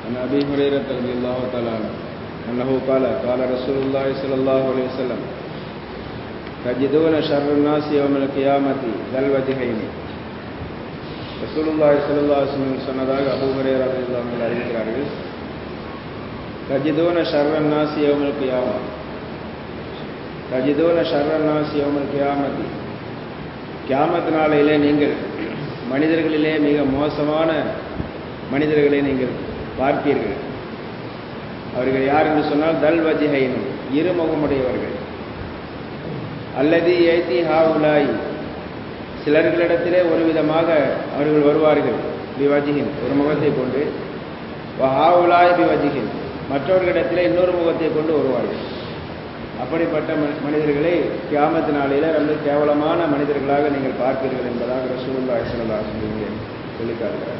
عن أبي هريرة رضي الله تعالى عنه أنه قال قال رسول الله صلى الله عليه وسلم تجدون شر الناس يوم القيامة ذا الوجهين ரசூலுல்லாஹி ஸல்லல்லாஹு அலைஹி வஸல்லம் சொன்னதாக அபூ ஹுரைரா ரலியல்லாஹு அன்ஹு அறிவிக்கிறார்கள் தஜிதூன ஷர்ரன் நாஸ் யௌமல் கியாமா தஜிதூன ஷர்ரன் நாஸ் யௌமல் கியாமத்தி கியாமத் நாளையிலே நீங்கள் மனிதர்களிலே மிக மோசமான மனிதர்களை நீங்கள் பார்ப்பீர்கள் அவர்கள் யார் என்று சொன்னால் தல் வஜிஹைனும் இருமுகமுடையவர்கள் அல்லது ஏத்தி ஹாவுலாய் சிலர்களிடத்திலே ஒரு விதமாக அவர்கள் வருவார்கள் பிவஜிகின் ஒரு முகத்தை கொண்டு ஹாவுலாய் பிவஜிகின் மற்றவர்களிடத்திலே இன்னொரு முகத்தை கொண்டு வருவார்கள் அப்படிப்பட்ட மனிதர்களை கியாமத்து நாளில ரொம்ப கேவலமான மனிதர்களாக நீங்கள் பார்ப்பீர்கள் என்பதாக ரசூல்லா இஸ்லா சொல்லி சொல்லிக்காருக்கிறார்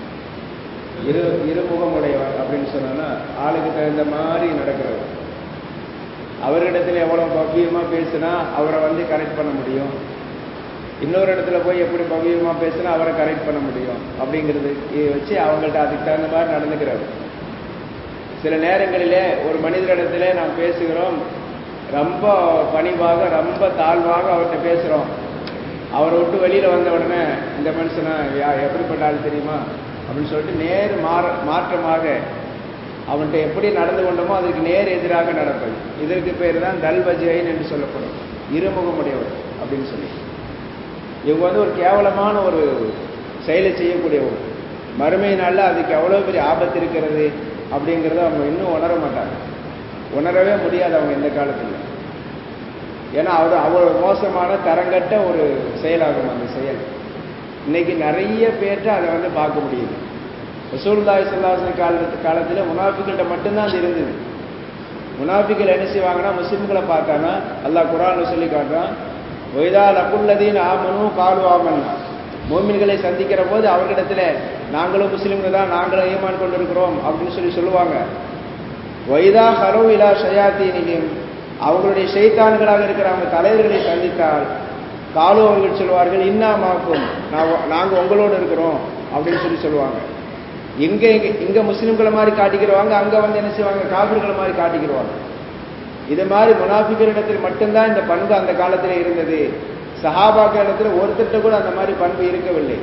இரு இருமுகமுடையவர் அப்படின்னு சொன்னா ஆளுக்கு தகுந்த மாதிரி நடக்கிறவர் அவரிடத்துல எவ்வளவு பவ்யமா பேசினா அவரை வந்து கரெக்ட் பண்ண முடியும் இன்னொரு இடத்துல போய் எப்படி பவ்யமா பேசினா அவரை கரெக்ட் பண்ண முடியும் அப்படிங்கிறது வச்சு அவங்கள்ட்ட அதுக்கு தகுந்த மாதிரி நடந்துக்கிறார் சில நேரங்களிலே ஒரு மனிதரிடத்திலே நாம் பேசுகிறோம் ரொம்ப பணிவாக ரொம்ப தாழ்வாக அவர்கிட்ட பேசுகிறோம் அவரை விட்டு வெளியில் வந்த உடனே இந்த மனுஷனை யா எப்படிப்பட்ட ஆள் தெரியுமா அப்படின்னு சொல்லிட்டு நேர் மாற மாற்றமாக அவன்கிட்ட எப்படி நடந்து கொண்டோமோ அதுக்கு நேர் எதிராக நடப்பது இதற்கு பேர் தான் தல்வஜைன் என்று சொல்லப்படும் இருமுகமுடையவர் அப்படின்னு சொல்லி இவங்க வந்து ஒரு கேவலமான ஒரு செயலை செய்யக்கூடியவங்க மறுமை நாளில் அதுக்கு எவ்வளோ பெரிய ஆபத்து இருக்கிறது அப்படிங்கிறத அவங்க இன்னும் உணர மாட்டாங்க உணரவே முடியாது அவங்க இந்த காலத்தில் ஏன்னா அவர் அவ்வளோ மோசமான தரங்கட்ட ஒரு செயலாகும் அந்த செயல் இன்னைக்கு நிறைய பேர்கிட்ட அதை வந்து பார்க்க முடியுது ரசூல்தாய் சொல்லாசன காலத்து காலத்தில் முனாஃபிக்கிட்ட மட்டும்தான் அது இருந்தது முனாஃபிகள் என்ன செய்வாங்கன்னா முஸ்லிம்களை பார்த்தானா அல்லாஹ் குரான் சொல்லி காட்டுறான் ஒய்தா லக்குள்ளதீன் ஆமனும் காலு ஆமன்னா மோமின்களை சந்திக்கிற போது அவர்களிடத்துல நாங்களும் முஸ்லிம்கள் தான் நாங்களும் ஈமான் கொண்டிருக்கிறோம் அப்படின்னு சொல்லி சொல்லுவாங்க வைதா ஹலோ இலா ஷயாத்தீனிலும் அவங்களுடைய ஷைத்தான்களாக இருக்கிற அவங்க தலைவர்களை சந்தித்தால் காலு அவர்கள் சொல்லுவார்கள் இன்னாமாக்கும் நான் நாங்கள் உங்களோடு இருக்கிறோம் அப்படின்னு சொல்லி சொல்லுவாங்க இங்க இங்க முஸ்லிம்களை மாதிரி காட்டிக்கிறவாங்க அங்க வந்து என்ன செய்வாங்க காபிர்களை மாதிரி காட்டிக்கிறவாங்க இது மாதிரி முனாஃபிகளிடத்தில் மட்டும்தான் இந்த பண்பு அந்த காலத்தில் இருந்தது சஹாபாக்களிடத்தில் ஒருத்தட்ட கூட அந்த மாதிரி பண்பு இருக்கவில்லை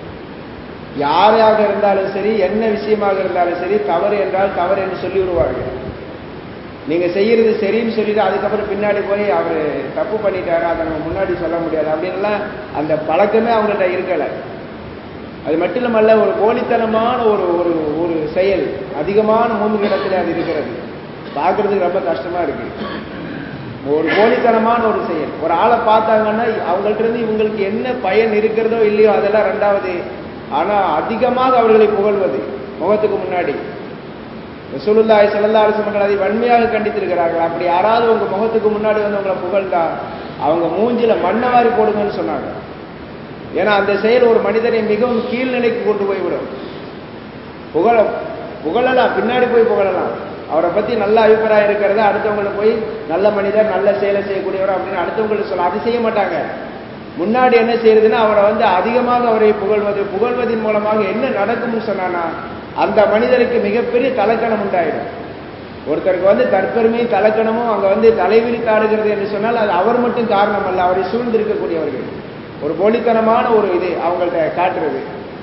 யாராக இருந்தாலும் சரி என்ன விஷயமாக இருந்தாலும் சரி தவறு என்றால் தவறு என்று சொல்லி விடுவார்கள் நீங்க செய்யறது சரின்னு சொல்லிட்டு அதுக்கப்புறம் பின்னாடி போய் அவர் தப்பு பண்ணிட்டாரு அதை நம்ம முன்னாடி சொல்ல முடியாது அப்படின்லாம் அந்த பழக்கமே அவங்கள்ட்ட இருக்கல அது மட்டும் இல்லாமல்ல ஒரு போலித்தனமான ஒரு ஒரு ஒரு செயல் அதிகமான மூன்று இடத்துல அது இருக்கிறது பார்க்கறதுக்கு ரொம்ப கஷ்டமா இருக்கு ஒரு போலித்தனமான ஒரு செயல் ஒரு ஆளை பார்த்தாங்கன்னா அவங்கள்ட்ட இருந்து இவங்களுக்கு என்ன பயன் இருக்கிறதோ இல்லையோ அதெல்லாம் ரெண்டாவது ஆனா அதிகமாக அவர்களை புகழ்வது முகத்துக்கு முன்னாடி ரசூலுல்லாஹி ஸல்லல்லாஹு அலைஹி வஸல்லம் அதை வன்மையாக கண்டித்திருக்கிறார்கள் அப்படி யாராவது உங்க முகத்துக்கு முன்னாடி வந்து உங்களை புகழ்ந்தா அவங்க மூஞ்சில மண்ணவாரி போடுங்கன்னு சொன்னாங்க ஏன்னா அந்த செயல் ஒரு மனிதனை மிகவும் கீழ்நிலைக்கு கொண்டு போய்விடும் புகழ புகழலாம் பின்னாடி போய் புகழலாம் அவரை பத்தி நல்ல அபிப்பிராயம் இருக்கிறத அடுத்தவங்களை போய் நல்ல மனிதர் நல்ல செயலை செய்யக்கூடியவர் அப்படின்னு அடுத்தவங்களுக்கு சொல்ல அது செய்ய மாட்டாங்க முன்னாடி என்ன செய்யறதுன்னா அவரை வந்து அதிகமாக அவரை புகழ்வது புகழ்வதன் மூலமாக என்ன நடக்கும்னு சொன்னானா அந்த மனிதருக்கு மிகப்பெரிய தலக்கணம் உண்டாயிடும் ஒருத்தருக்கு வந்து தற்பெருமையும் தலக்கணமும் அங்க வந்து தலைவிரித்தாடுகிறது என்று சொன்னால் அது அவர் மட்டும் காரணம் அல்ல அவரை சூழ்ந்திருக்கக்கூடியவர்கள் ஒரு போலித்தனமான ஒரு இது அவங்கள்ட்ட காட்டுறது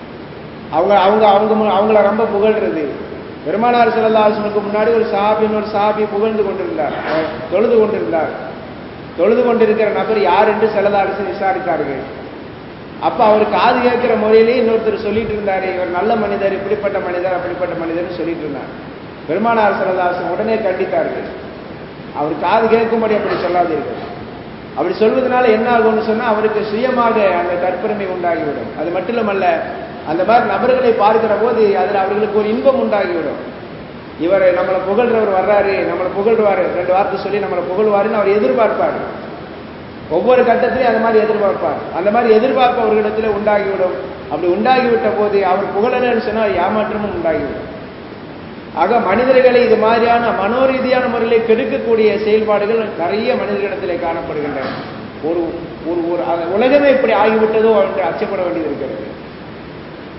அவங்க அவங்க அவங்க அவங்கள ரொம்ப புகழ்றது பெருமானார் செல்லல்லாசனுக்கு முன்னாடி ஒரு சாபின் ஒரு சாபி புகழ்ந்து கொண்டிருந்தார் தொழுது கொண்டிருந்தார் தொழுது கொண்டிருக்கிற நபர் யார் என்று செல்லதாரசு விசாரித்தார்கள் அப்ப அவர் காது கேட்கிற முறையிலே இன்னொருத்தர் சொல்லிட்டு இருந்தாரு இவர் நல்ல மனிதர் இப்படிப்பட்ட மனிதர் அப்படிப்பட்ட மனிதர்னு சொல்லிட்டு இருந்தார் பெருமானார் செல்லதாசன் உடனே கண்டித்தார்கள் அவர் காது கேட்கும்படி அப்படி சொல்லாதீர்கள் அப்படி சொல்வதனால என்ன ஆகும்னு சொன்னா அவருக்கு சுயமாக அந்த தற்பெருமை உண்டாகிவிடும் அது மட்டுமல்ல அந்த மாதிரி நபர்களை பார்க்கிற போது அதில் அவர்களுக்கு ஒரு இன்பம் உண்டாகிவிடும் இவர் நம்மளை புகழ்றவர் வர்றாரு நம்மளை புகழ்வாரு ரெண்டு வார்த்தை சொல்லி நம்மளை புகழ்வாருன்னு அவர் எதிர்பார்ப்பார் ஒவ்வொரு கட்டத்திலையும் அந்த மாதிரி எதிர்பார்ப்பார் அந்த மாதிரி எதிர்பார்ப்பு அவர்களிடத்துல உண்டாகிவிடும் அப்படி உண்டாகிவிட்ட போது அவர் புகழலன்னு சொன்னால் ஏமாற்றமும் உண்டாகிவிடும் ஆக மனிதர்களை இது மாதிரியான மனோரீதியான முறையில் கெடுக்கக்கூடிய செயல்பாடுகள் நிறைய மனிதர்களிடத்திலே காணப்படுகின்றன ஒரு ஒரு ஒரு உலகமே இப்படி ஆகிவிட்டதோ என்று அச்சப்பட வேண்டியது இருக்கிறது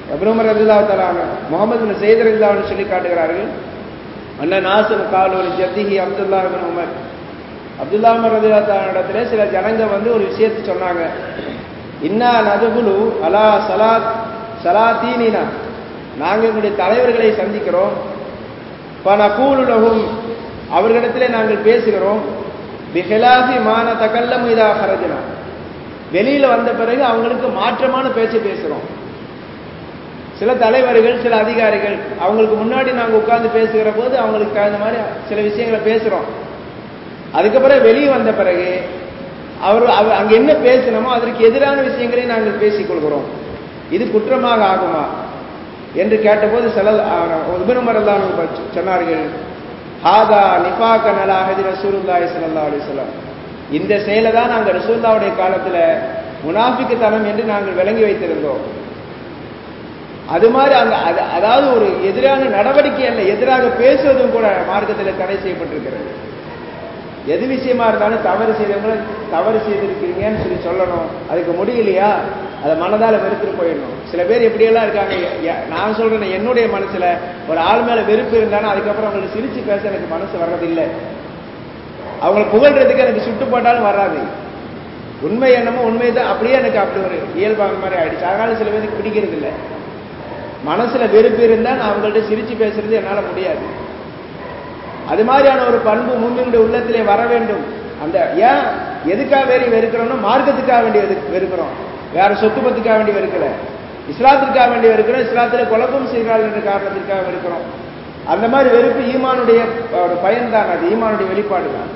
அப்ரமர் ரதில்லாத்தாலான முகமது செய்த ரதில்லான்னு சொல்லி காட்டுகிறார்கள் அண்ணன் நாசன் காலூர் ஜத்திஹி அப்துல்லா பின் உமர் அப்துல்லா ரதில்லாத்தானிடத்துல சில ஜனங்க வந்து ஒரு விஷயத்தை சொன்னாங்க இன்னா நதுகுலு அலா சலாத் சலாத்தீனினா நாங்கள் எங்களுடைய தலைவர்களை சந்திக்கிறோம் பனகூலுலகும் அவர்களிடத்திலே நாங்கள் பேசுகிறோம் பிஹிலாஃபி மான தகல்லம் இதா ஹரஜனா வெளியில வந்த பிறகு அவங்களுக்கு மாற்றமான பேச்சு பேசுறோம் சில தலைவர்கள் சில அதிகாரிகள் அவங்களுக்கு முன்னாடி நாங்க உட்கார்ந்து பேசுகிற போது அவங்களுக்கு தகுந்த மாதிரி சில விஷயங்களை பேசுறோம் அதுக்கப்புறம் வெளியே வந்த பிறகு அவர் அவர் அங்க என்ன பேசினோமோ அதற்கு எதிரான விஷயங்களை நாங்கள் பேசிக் கொள்கிறோம் இது குற்றமாக ஆகுமா என்று கேட்டபோது சில உபனுமரல்லான் சொன்னார்கள் ஹாதா நிஃபாக நலாஹதி ரசூலுல்லாஹி ஸல்லல்லாஹு அலைஹி வஸல்லம் இந்த செயலை தான் நாங்கள் ரசூல்லாவுடைய காலத்துல முனாஃபிக்குத்தனம் என்று நாங்கள் விளங்கி வைத்திருந்தோம் அது மாதிரி அங்க அதாவது ஒரு எதிரான நடவடிக்கை அல்ல எதிராக பேசுவதும் கூட மார்க்கத்தில் தடை செய்யப்பட்டிருக்கிறது எது விஷயமா இருந்தாலும் தவறு செய்தவங்கள தவறு செய்திருக்கீங்கன்னு சொல்லி சொல்லணும் அதுக்கு முடியலையா அதை மனதால வெறுத்துட்டு போயிடணும் சில பேர் எப்படியெல்லாம் இருக்காங்க நான் சொல்றேன் என்னுடைய மனசுல ஒரு ஆள் மேல வெறுப்பு இருந்தாலும் அதுக்கப்புறம் அவங்களுக்கு சிரிச்சு பேச எனக்கு மனசு வர்றதில்லை அவங்களை புகழ்றதுக்கு எனக்கு சுட்டு போட்டாலும் வராது உண்மை என்னமோ உண்மைதான் அப்படியே எனக்கு அப்படி ஒரு இயல்பான மாதிரி ஆயிடுச்சு அதனால சில பேருக்கு பிடிக்கிறது இல்லை மனசுல வெறுப்பு இருந்தா நான் அவங்கள்ட்ட சிரிச்சு பேசுறது என்னால முடியாது அது மாதிரியான ஒரு பண்பு முன்னுடைய உள்ளத்திலே வர வேண்டும் அந்த ஏன் எதுக்காக வேறி வெறுக்கிறோம்னா மார்க்கத்துக்காக வேண்டி வெறுக்கிறோம் வேற சொத்து பத்துக்காக வேண்டி வெறுக்கல இஸ்லாத்திற்காக வேண்டி வெறுக்கிறோம் இஸ்லாத்துல குழப்பம் செய்கிறாள் என்ற காரணத்திற்காக வெறுக்கிறோம் அந்த மாதிரி வெறுப்பு ஈமானுடைய பயன் தான் அது ஈமானுடைய வெளிப்பாடு தான்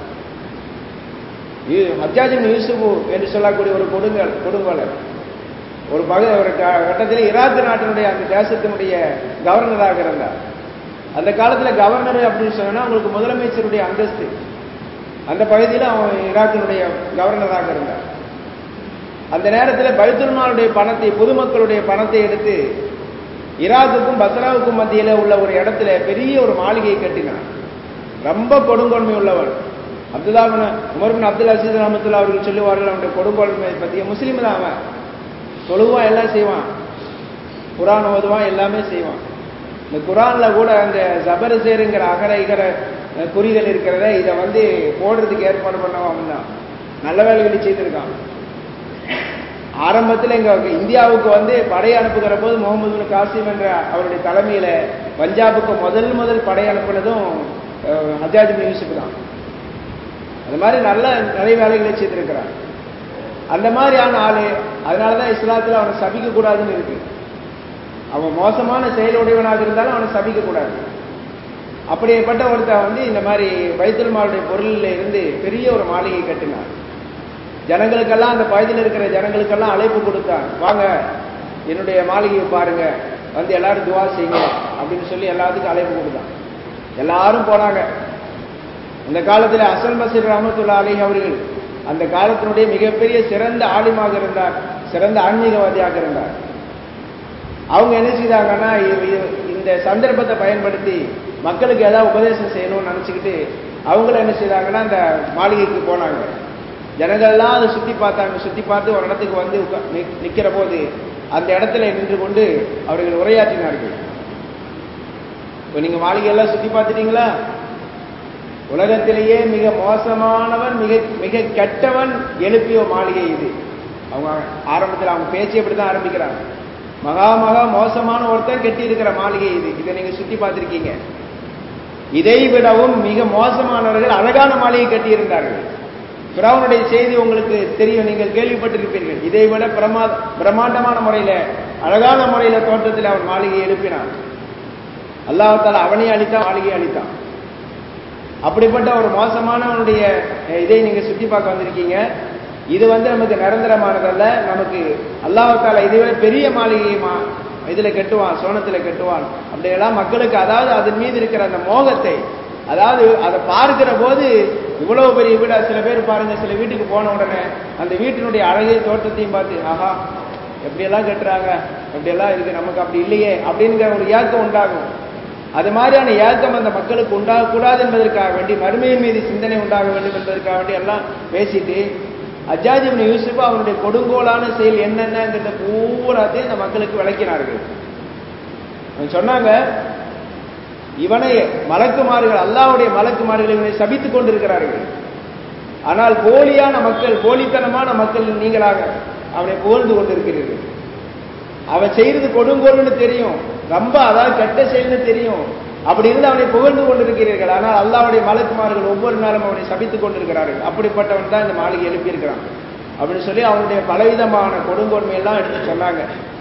ஹஜாஜின் யூசுபு என்று சொல்லக்கூடிய ஒரு கொடுங்கல் கொடுங்கோலர் ஒரு பகு ஒரு கட்டத்தில் ஈராக் நாட்டினுடைய அந்த தேசத்தினுடைய கவர்னராக இருந்தார் அந்த காலத்துல கவர்னர் அப்படின்னு சொன்னா உங்களுக்கு முதலமைச்சருடைய அந்தஸ்து அந்த பகுதியில் அவன் ஈராக்கினுடைய கவர்னராக இருந்தார் அந்த நேரத்தில் பைத்துல்மானுடைய பணத்தை பொதுமக்களுடைய பணத்தை எடுத்து ஈராக்குக்கும் பத்ராவுக்கும் மத்தியில் உள்ள ஒரு இடத்துல பெரிய ஒரு மாளிகையை கட்டினான் ரொம்ப கொடுங்கொன்மை உள்ளவன் அப்துல்லாபின் உமர்பின் அப்துல் அசீஸ் ரஹமத்துல்லா அவர்கள் சொல்லுவார்கள் அவனுடைய கொடுங்கொன்மை பற்றிய முஸ்லீம் தான் அவன் தொழுவான் எல்லாம் செய்வான் குரான் ஓதுவான் எல்லாமே செய்வான் இந்த குரான்ல கூட அந்த ஜபரசேருங்கிற அகர இகர குறிகள் இருக்கிறத இதை வந்து போடுறதுக்கு ஏற்பாடு பண்ணவன் தான் நல்ல வேலைகளை செய்திருக்கான் ஆரம்பத்தில் எங்க இந்தியாவுக்கு வந்து படை அனுப்புகிற போது முகமது பின் காசிம் என்ற அவருடைய தலைமையில பஞ்சாபுக்கு முதல் முதல் படை அனுப்புனதும் ஹஜாஜ் பின் யூசுப் தான் அது மாதிரி நல்ல நிறைய வேலைகளை செய்திருக்கிறான் அந்த மாதிரியான ஆளு அதனாலதான் இஸ்லாத்துல அவனை சபிக்க கூடாதுன்னு இருக்கு அவன் மோசமான செயலுடையவனாக இருந்தாலும் அவனை சபிக்க கூடாது அப்படிப்பட்ட ஒருத்தன் வந்து இந்த மாதிரி பைத்தல் மாலுடைய பொருளில் இருந்து பெரிய ஒரு மாளிகை கட்டினார் ஜனங்களுக்கெல்லாம் அந்த பகுதியில் இருக்கிற ஜனங்களுக்கெல்லாம் அழைப்பு கொடுத்தான் வாங்க என்னுடைய மாளிகையை பாருங்க வந்து எல்லாரும் துவா செய்யுங்க அப்படின்னு சொல்லி எல்லாத்துக்கும் அழைப்பு கொடுத்தான் எல்லாரும் போனாங்க அந்த காலத்தில் அசல் பசீர் ரஹமத்துல்லா அலி அவர்கள் அந்த காலத்தினுடைய மிகப்பெரிய சிறந்த ஆலிமாக இருந்தார் சிறந்த ஆன்மீகவாதியாக இருந்தார் அவங்க என்ன செய்தாங்கன்னா இந்த சந்தர்ப்பத்தை பயன்படுத்தி மக்களுக்கு ஏதாவது உபதேசம் செய்யணும்னு நினச்சிக்கிட்டு அவங்கள என்ன செய்தாங்கன்னா அந்த மாளிகைக்கு போனாங்க ஜனங்கள்லாம் அதை சுற்றி பார்த்தாங்க சுற்றி பார்த்து ஒரு இடத்துக்கு வந்து நிற்கிற போது அந்த இடத்துல நின்று கொண்டு அவர்கள் உரையாற்றினார்கள் இப்போ நீங்கள் மாளிகையெல்லாம் சுற்றி பார்த்துட்டீங்களா உலகத்திலேயே மிக மோசமானவன் மிக மிக கெட்டவன் எழுப்பிய மாளிகை இது அவங்க ஆரம்பத்தில் அவங்க பேச்சு எப்படி தான் ஆரம்பிக்கிறாங்க மகா மகா மோசமான ஒருத்தர் கட்டி இருக்கிற மாளிகை இது இதை நீங்க சுத்தி பார்த்திருக்கீங்க இதை விடவும் மிக மோசமானவர்கள் அழகான மாளிகை கட்டியிருந்தார்கள் பிராவனுடைய செய்தி உங்களுக்கு தெரியும் நீங்கள் கேள்விப்பட்டிருப்பீர்கள் இதை விட பிரமா பிரம்மாண்டமான முறையில அழகான முறையில தோட்டத்தில் அவன் மாளிகை எழுப்பினான் அல்லாஹால அவனே அளித்தான் மாளிகையை அளித்தான் அப்படிப்பட்ட ஒரு மோசமானவனுடைய இதை நீங்க சுத்தி பார்க்க வந்திருக்கீங்க இது வந்து நமக்கு நிரந்தரமானதல்ல நமக்கு அல்லாஹால இதை விட பெரிய மாளிகையுமா இதுல கட்டுவான் சோனத்துல கட்டுவான் அப்படியெல்லாம் மக்களுக்கு அதாவது அதன் மீது இருக்கிற அந்த மோகத்தை அதாவது அதை பார்க்கிற போது இவ்வளவு பெரிய வீடா சில பேர் பாருங்க சில வீட்டுக்கு போன உடனே அந்த வீட்டினுடைய அழகை தோட்டத்தையும் பார்த்து ஆஹா எப்படியெல்லாம் கட்டுறாங்க எப்படியெல்லாம் இருக்கு நமக்கு அப்படி இல்லையே அப்படிங்கிற ஒரு ஏக்கம் உண்டாகும் அது மாதிரியான ஏக்கம் அந்த மக்களுக்கு உண்டாகக்கூடாது என்பதற்காக வேண்டி மறுமையின் மீது சிந்தனை உண்டாக வேண்டும் என்பதற்காக வேண்டி எல்லாம் பேசிட்டு அஜாஜிபின் யூசுப் அவனுடைய கொடுங்கோலான செயல் என்னென்னங்கிறத பூராத்தையும் இந்த மக்களுக்கு விளக்கினார்கள் அவங்க சொன்னாங்க இவனை மலக்குமார்கள் அல்லாவுடைய மலக்குமார்கள் இவனை சபித்துக் கொண்டிருக்கிறார்கள் ஆனால் போலியான மக்கள் போலித்தனமான மக்கள் நீங்களாக அவனை புகழ்ந்து கொண்டிருக்கிறீர்கள் அவன் செய்யறது கொடுங்கோல்னு தெரியும் ரொம்ப அதாவது கெட்ட செயல்னு தெரியும் அப்படி இருந்து அவனை புகழ்ந்து கொண்டிருக்கிறீர்கள் ஆனால் அல்லாவுடைய மலக்குமார்கள் ஒவ்வொரு நாளும் அவனை சபித்துக் கொண்டிருக்கிறார்கள் அப்படிப்பட்டவன் தான் இந்த மாளிகை எழுப்பியிருக்கிறான் அப்படின்னு சொல்லி அவனுடைய பலவிதமான கொடுங்கோன்மையெல்லாம் எடுத்து சொன்னாங்க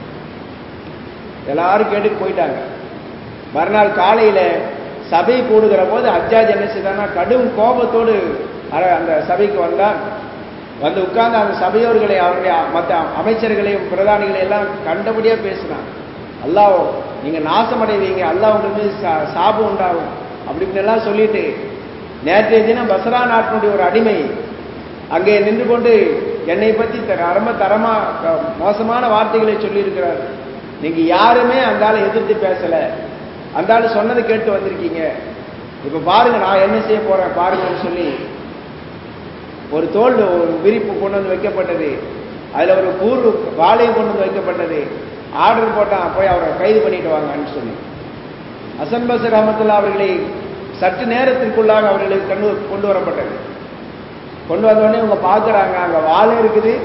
எல்லாரும் கேட்டுட்டு போயிட்டாங்க மறுநாள் காலையில சபை கூடுகிற போது அஜாஜ் என்ன செய்தானா கடும் கோபத்தோடு அந்த சபைக்கு வந்தான் வந்து உட்கார்ந்து அந்த சபையோர்களை அவருடைய மற்ற அமைச்சர்களையும் பிரதானிகளையும் எல்லாம் கண்டபடியா பேசினான் அல்லாஹ் நீங்க நாசமடைவீங்க அல்லாஹ் உங்க மீது சாபு உண்டாகும் அப்படின்னு எல்லாம் சொல்லிட்டு நேற்றைய தினம் பசரா நாட்டினுடைய ஒரு அடிமை அங்கே நின்று கொண்டு என்னை பத்தி ரொம்ப தரமா மோசமான வார்த்தைகளை சொல்லி இருக்கிறார் நீங்க யாருமே அந்த ஆளை எதிர்த்து பேசல அந்த ஆள் சொன்னதை கேட்டு வந்திருக்கீங்க இப்ப பாருங்க நான் என்ன செய்ய போறேன் பாருங்கன்னு சொல்லி ஒரு தோல் ஒரு விரிப்பு கொண்டு வந்து வைக்கப்பட்டது அதுல ஒரு கூறு வாழையும் கொண்டு வந்து வைக்கப்பட்டது ஆர்டர் போட்டான் போய் அவரை கைது பண்ணிட்டு வாங்கன்னு சொல்லி அசன் பசர் அஹமத்துல்லா அவர்களை சற்று நேரத்திற்குள்ளாக அவர்களுக்கு கண்டு கொண்டு வரப்பட்டது கொண்டு வந்தோடனே இவங்க பார்க்குறாங்க அங்கே வாழை இருக்குது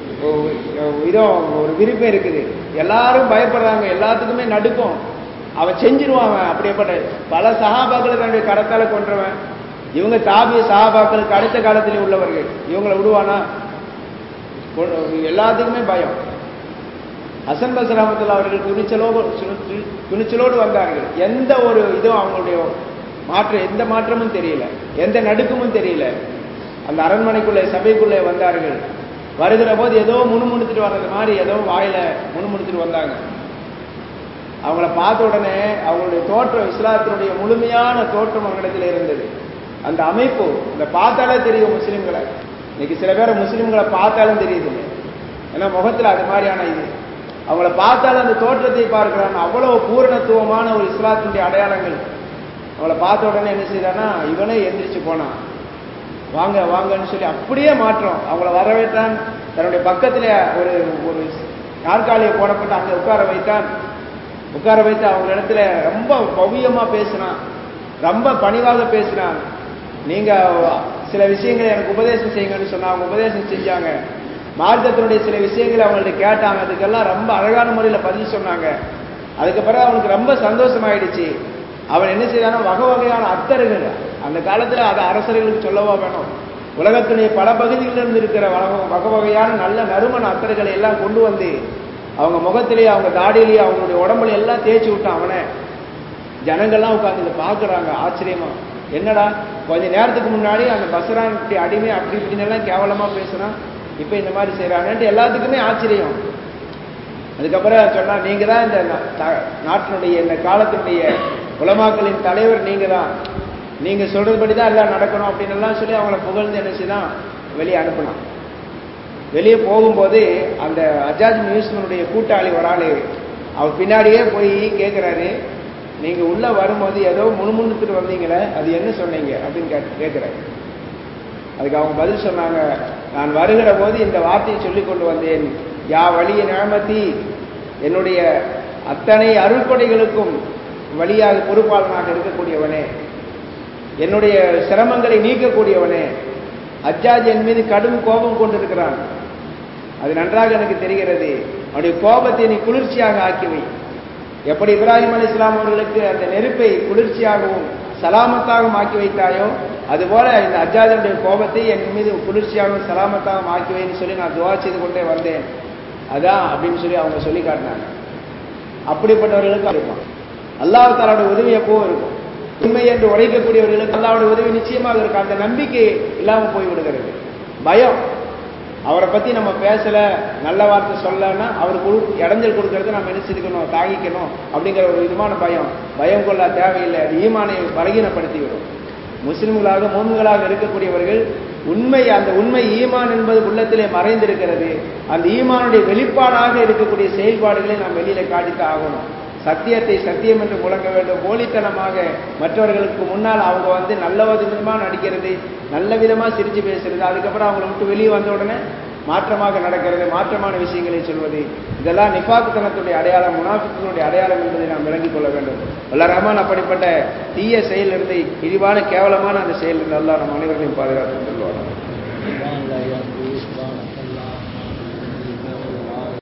இதோ ஒரு விருப்பம் இருக்குது எல்லாரும் பயப்படுறாங்க எல்லாத்துக்குமே நடுக்கும் அவன் செஞ்சிருவான் அப்படியேப்பட்ட பல சகாபாக்களை தன்னுடைய கடத்தால கொன்றவன் இவங்க தாபிய சகாபாக்களுக்கு அடுத்த காலத்திலே உள்ளவர்கள் இவங்களை விடுவானா எல்லாத்துக்குமே பயம் ஹசன் பசராமத்துல அவர்கள் துணிச்சலோடு துணிச்சலோடு வந்தார்கள் எந்த ஒரு இதுவும் அவங்களுடைய மாற்றம் எந்த மாற்றமும் தெரியல எந்த நடுக்கமும் தெரியல அந்த அரண்மனைக்குள்ளே சபைக்குள்ளே வந்தார்கள் வருகிற போது ஏதோ முணுமுணுத்துட்டு வர்றது மாதிரி ஏதோ வாயில முணுமுணுத்துட்டு வந்தாங்க அவங்கள பார்த்த உடனே அவங்களுடைய தோற்றம் இஸ்லாத்தினுடைய முழுமையான தோற்றம் அவங்களிடத்தில் இருந்தது அந்த அமைப்பு இந்த பார்த்தாலே தெரியும் முஸ்லிம்களை இன்னைக்கு சில பேர் முஸ்லிம்களை பார்த்தாலும் தெரியுது ஏன்னா முகத்தில் அது மாதிரியான இது அவங்கள பார்த்தாலும் அந்த தோற்றத்தை பார்க்கிறான் அவ்வளவு பூரணத்துவமான ஒரு இஸ்லாத்தினுடைய அடையாளங்கள் அவளை பார்த்த உடனே என்ன செய்தானா இவனே எந்திரிச்சு போனான் வாங்க வாங்கன்னு சொல்லி அப்படியே மாற்றம் அவங்கள வரவேற்றான் தன்னுடைய பக்கத்துல ஒரு ஒரு நாற்காலியை போடப்பட்டு அங்கே உட்கார வைத்தான் உட்கார வைத்து அவங்க இடத்துல ரொம்ப பவ்யமா பேசினான் ரொம்ப பணிவாக பேசினான் நீங்க சில விஷயங்களை எனக்கு உபதேசம் செய்யுங்கன்னு சொன்னா அவங்க உபதேசம் செஞ்சாங்க மார்க்கத்தினுடைய சில விஷயங்களை அவங்கள்ட்ட கேட்டாங்க அதுக்கெல்லாம் ரொம்ப அழகான முறையில் பதில் சொன்னாங்க அதுக்கு பிறகு அவனுக்கு ரொம்ப சந்தோஷமாயிடுச்சு அவன் என்ன செய்தானா வகை வகையான அத்தர்கள் அந்த காலத்துல அதை அரசர்களுக்கு சொல்லவா வேணும் உலகத்துடைய பல பகுதிகளிலிருந்து இருக்கிற வகை வகையான நல்ல நறுமண அத்தர்களை எல்லாம் கொண்டு வந்து அவங்க முகத்திலேயே அவங்க தாடியிலேயே அவங்களுடைய உடம்புல எல்லாம் தேய்ச்சி விட்டான் அவனை ஜனங்கள்லாம் உட்காந்து இதை பார்க்குறாங்க ஆச்சரியமா என்னடா கொஞ்ச நேரத்துக்கு முன்னாடி அந்த பசரானுடைய அடிமை அப்படி இப்படின்னு எல்லாம் கேவலமா பேசுறான் இப்ப இந்த மாதிரி செய்யறாங்கன்ட்டு எல்லாத்துக்குமே ஆச்சரியம் அதுக்கப்புறம் சொன்னா நீங்க தான் இந்த நாட்டினுடைய இந்த காலத்தினுடைய உலமாக்களின் தலைவர் நீங்க தான் நீங்க சொல்றதுபடி தான் எல்லாம் நடக்கணும் அப்படின்னு எல்லாம் சொல்லி அவங்கள புகழ்ந்து என்ன செய்தான் வெளியே அனுப்பினான் வெளியே போகும்போது அந்த அஜாஜ் மியூசியனுடைய கூட்டாளி ஒரு ஆளு அவர் பின்னாடியே போய் கேட்கிறாரு நீங்க உள்ள வரும்போது ஏதோ முணுமுணுத்துட்டு வந்தீங்களே அது என்ன சொன்னீங்க அப்படின்னு கேட்கிறாரு அதுக்கு அவங்க பதில் சொன்னாங்க நான் வருகிற போது இந்த வார்த்தையை சொல்லிக் கொண்டு வந்தேன் யா வழிய நிழமத்தி என்னுடைய அத்தனை அருள்கொடைகளுக்கும் வழியாக பொறுப்பாளனாக இருக்கக்கூடியவனே என்னுடைய சிரமங்களை நீக்கக்கூடியவனே அஜாஜ் என் மீது கடும் கோபம் கொண்டிருக்கிறான் அது நன்றாக எனக்கு தெரிகிறது அவனுடைய கோபத்தை நீ குளிர்ச்சியாக ஆக்கிவை எப்படி இப்ராஹிம் அலி இஸ்லாம் அவர்களுக்கு அந்த நெருப்பை குளிர்ச்சியாகவும் சலாமத்தாகவும் ஆக்கி வைத்தாயோ அதுபோல இந்த அஜாதனுடைய கோபத்தை என் மீது குளிர்ச்சியாகவும் சலாமத்தாகவும் ஆக்கிவைன்னு சொல்லி நான் துவா செய்து கொண்டே வந்தேன் அதான் அப்படின்னு சொல்லி அவங்க சொல்லி காட்டினாங்க அப்படிப்பட்டவர்களுக்கு இருப்பான் அல்லாஹ் தாலாவுடைய உதவி எப்போ இருக்கும் உண்மை என்று உரைக்கக்கூடியவர்களுக்கு அல்லாவுடைய உதவி நிச்சயமாக இருக்கும் அந்த நம்பிக்கை இல்லாம போய் விடுகிறது பயம் அவரை பத்தி நம்ம பேசல நல்ல வார்த்தை சொல்லனா அவருக்கு இடைஞ்சல் கொடுக்கறது நம்ம நினைச்சிருக்கணும் தாங்கிக்கணும் அப்படிங்கிற ஒரு விதமான பயம் பயம் கொள்ள தேவையில்லை அது ஈமானை பலகீனப்படுத்தி விடும் முஸ்லிம்களாக மூன்களாக இருக்கக்கூடியவர்கள் உண்மை அந்த உண்மை ஈமான் என்பது உள்ளத்திலே மறைந்திருக்கிறது அந்த ஈமானுடைய வெளிப்பாடாக இருக்கக்கூடிய செயல்பாடுகளை நாம் வெளியில காட்டித்தான் ஆகணும் சத்தியத்தை சத்தியம் என்று முழங்க வேண்டும் போலித்தனமாக மற்றவர்களுக்கு முன்னால் அவங்க வந்து நல்ல விதமா நடிக்கிறது நல்ல விதமா சிரிச்சு பேசுறது அதுக்கப்புறம் அவங்கள விட்டு வெளியே வந்த உடனே மாற்றமாக நடக்கிறது மாற்றமான விஷயங்களை சொல்வது இதெல்லாம் நிஃபாக்குத்தனத்துடைய அடையாளம் முனாஃபித்தினுடைய அடையாளம் என்பதை நாம் விளங்கிக் கொள்ள வேண்டும் அல்ல ரஹ்மான் அப்படிப்பட்ட தீய செயலிலிருந்து இழிவான கேவலமான அந்த செயலிலிருந்து அல்லாஹ் நம் அனைவர்களையும் பாதுகாத்து கொள்வார்